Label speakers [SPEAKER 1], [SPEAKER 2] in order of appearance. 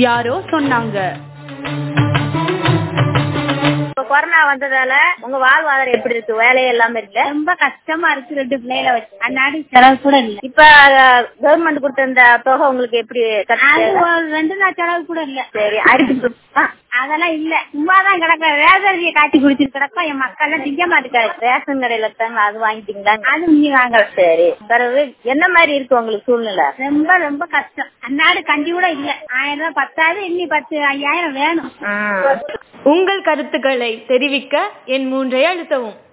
[SPEAKER 1] யாரோ சொன்னாங்க
[SPEAKER 2] இப்ப கொரோனா வந்ததால உங்க வாழ்வாதாரம் எப்படி இருக்கு வேலையே இல்லாம இருக்கு
[SPEAKER 3] ரொம்ப கஷ்டமா இருக்கு ரெண்டு பிள்ளைகளை வச்சு அன்னாடி செலவு கூட இல்ல
[SPEAKER 2] இப்ப கவர்மெண்ட் கொடுத்த இந்த தொகை உங்களுக்கு எப்படி
[SPEAKER 3] அது
[SPEAKER 2] கிடைச்சது
[SPEAKER 3] ஒரு ரெண்டு நாள் செலவு கூட இல்ல
[SPEAKER 2] சரி அரிசி ஆ,
[SPEAKER 3] அதெல்லாம் இல்ல சும்மாதான் கிடக்க ரேசரியை காட்டி குடிச்சிட்டு கிடக்கும் என் மக்கள் எல்லாம் திங்க மாட்டேங்காரு
[SPEAKER 2] ரேஷன் கடையில தாங்க அது வாங்கிட்டீங்களா
[SPEAKER 3] அது நீ வாங்கல
[SPEAKER 2] சரி பிறகு என்ன மாதிரி இருக்கு உங்களுக்கு சூழ்நிலை
[SPEAKER 3] ரொம்ப ரொம்ப கஷ்டம் அன்னாடு கஞ்சி கூட இல்ல ஆயிரம் ரூபாய் பத்தாது இன்னி பத்து ஐயாயிரம் வேணும்
[SPEAKER 2] ம்.
[SPEAKER 1] உங்கள் கருத்துக்களை தெரிவிக்க என் மூன்றை அழுத்தவும்